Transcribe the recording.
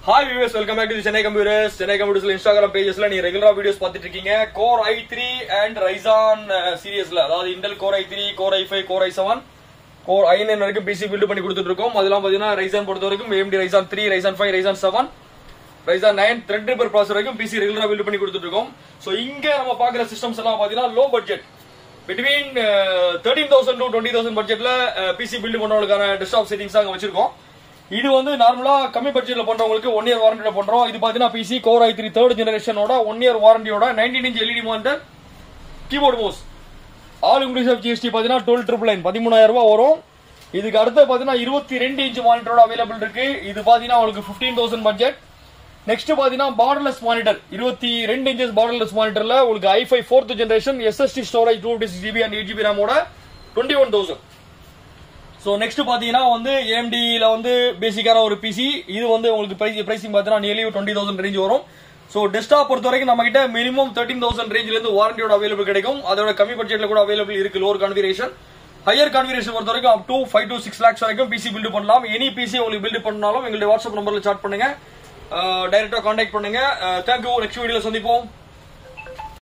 hi viewers welcome back to Chennai computers Chennai கம்ப்யூட்டர்ஸ்ல Instagram பேஜஸ்ல நீங்க ரெகுலரா வீடியோஸ் பார்த்துட்டு இருக்கீங்க core I three and Ryzen சீரியஸ்ல அதாவது Intel core I three core I five core I seven core I nine வரைக்கும் பிசி பில்ட் பண்ணி கொடுத்துட்டு இருக்கோம் அதெல்லாம் பாத்தீங்கன்னா ரைசான் பொறுத்த வரைக்கும் AMD Ryzen three Ryzen five Ryzen seven Ryzen nine thread ripper processor வரைக்கும் பிசி ரெகுலரா பில்ட் பண்ணி கொடுத்துட்டு இருக்கோம் ஸோ இங்க நம்ம பாக்குற சிஸ்டம்ஸ் எல்லாம் பாத்தீங்கன்னா low budget between thirteen thousand to twenty thousand பட்ஜெட்ல பிசி பில்ட் பண்றவங்களுக்கான டெஸ்க்டாப் செட்டிங்ஸ் அங்க வச்சிருக்கோம் இது வந்து நார்மலா கம்மி பட்ஜெட்ல பண்றவங்களுக்கு ஒன் இயர் வாரண்டியோட பண்றோம் இது பாத்தீங்கன்னா PC core I three third ஜெனரேஷனோட ஒன் இயர் வாரண்டியோட nineteen inch LED monitor keyboard mouse all inclusive of GST பாத்தீங்கன்னா டுவெல் ட்ரிபிள் நைன் பதிமூணாயிரம் ரூபாய் வரும் இதுக்கு அடுத்து பாத்தீங்கன்னா இருபத்தி ரெண்டு இன்ச் மானிட்டரோட அவைலபிள் இருக்கு இது பாத்தீங்கன்னா உங்களுக்கு ஃபிஃப்டீன் தௌசண்ட் பட்ஜெட் நெக்ஸ்ட் பாத்தீங்கன்னா பார்டர்லெஸ் மானிட்டர் இருபத்தி ரெண்டு இன்ச்சஸ் பார்டர்லெஸ் மானிட்டர்ல உங்களுக்கு I five fourth generation SSD storage two six GB and eight GB ரேமோட twenty one thousand so next பாத்தீங்கன்னா வந்து ஏஎம்டியில் வந்து பேசிக்கான ஒரு பிசி இது வந்து உங்களுக்கு பிரைஸ் பிரைசிங் பார்த்தீங்கன்னா நியர்லி டுவெண்ட்டி தௌசண்ட் ரேஞ்ச் வரும் ஸோ டெஸ்க்டாப் பொறுத்த வரைக்கும் நம்ம கிட்ட மினிமம் தேர்ட்டின் தௌசண்ட் ரேஞ்சில இருந்து வாரண்டியோட அவைலபிள் கிடைக்கும் அதோட கம்மி பட்ஜெட்ல கூட அவைலபிள் இருக்கு லோவர் கான்ஃபிகரேஷன் ஹையர் கான்ஃபிகரேஷன் பொறுத்த வரைக்கும் up to five to six lakhs வரைக்கும் பிசி பில்டு பண்ணலாம் எனி பிசி உங்களுக்கு பில்டு பண்ணாலும் எங்களுடைய வாட்ஸ்அப் நம்பர்ல சாட் பண்ணுங்க டைரக்டா கான்டாக்ட் பண்ணுங்க தேங்க்யூ நெக்ஸ்ட் வீடியோல சந்திப்போம்